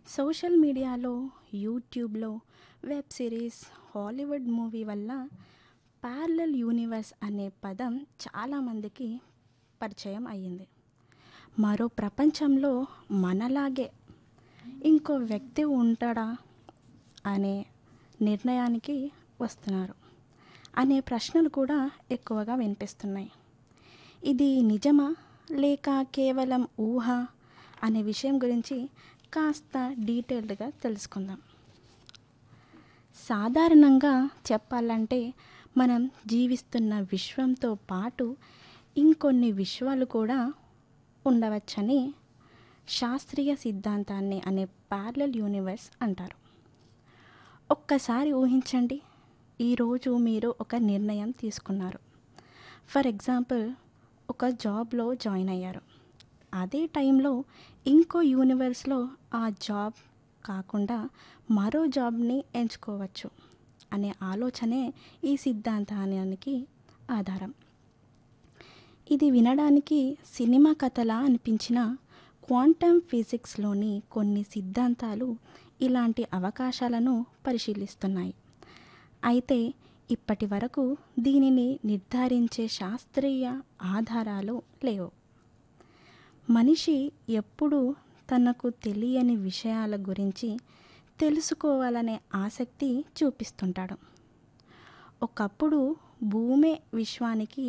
social మీడియాలో యూట్యూబ్లో web series Hollywood movie వల్ల ప్యారలల్ యూనివర్స్ అనే పదం చాలామందికి పరిచయం అయ్యింది మరో ప్రపంచంలో మనలాగే ఇంకో వ్యక్తి ఉంటాడా అనే నిర్ణయానికి వస్తున్నారు అనే ప్రశ్నలు కూడా ఎక్కువగా వినిపిస్తున్నాయి ఇది నిజమా లేక కేవలం ఊహ అనే విషయం గురించి కాస్త డీటెయిల్డ్గా తెలుసుకుందాం సాధారణంగా చెప్పాలంటే మనం జీవిస్తున్న విశ్వంతో పాటు ఇంకొన్ని విశ్వాలు కూడా ఉండవచ్చని శాస్త్రీయ సిద్ధాంతాన్ని అనే ప్యారలల్ యూనివర్స్ అంటారు ఒక్కసారి ఊహించండి ఈరోజు మీరు ఒక నిర్ణయం తీసుకున్నారు ఫర్ ఎగ్జాంపుల్ ఒక జాబ్లో జాయిన్ అయ్యారు అదే టైంలో ఇంకో యూనివర్స్లో ఆ జాబ్ కాకుండా మరో జాబ్ని ఎంచుకోవచ్చు అనే ఆలోచనే ఈ సిద్ధాంతానికి ఆధారం ఇది వినడానికి సినిమా కథలా అనిపించిన క్వాంటమ్ ఫిజిక్స్లోని కొన్ని సిద్ధాంతాలు ఇలాంటి అవకాశాలను పరిశీలిస్తున్నాయి అయితే ఇప్పటి వరకు దీనిని నిర్ధారించే శాస్త్రీయ ఆధారాలు లేవు మనిషి ఎప్పుడూ తనకు తెలియని విషయాల గురించి తెలుసుకోవాలనే ఆసక్తి చూపిస్తుంటాడు ఒకప్పుడు భూమే విశ్వానికి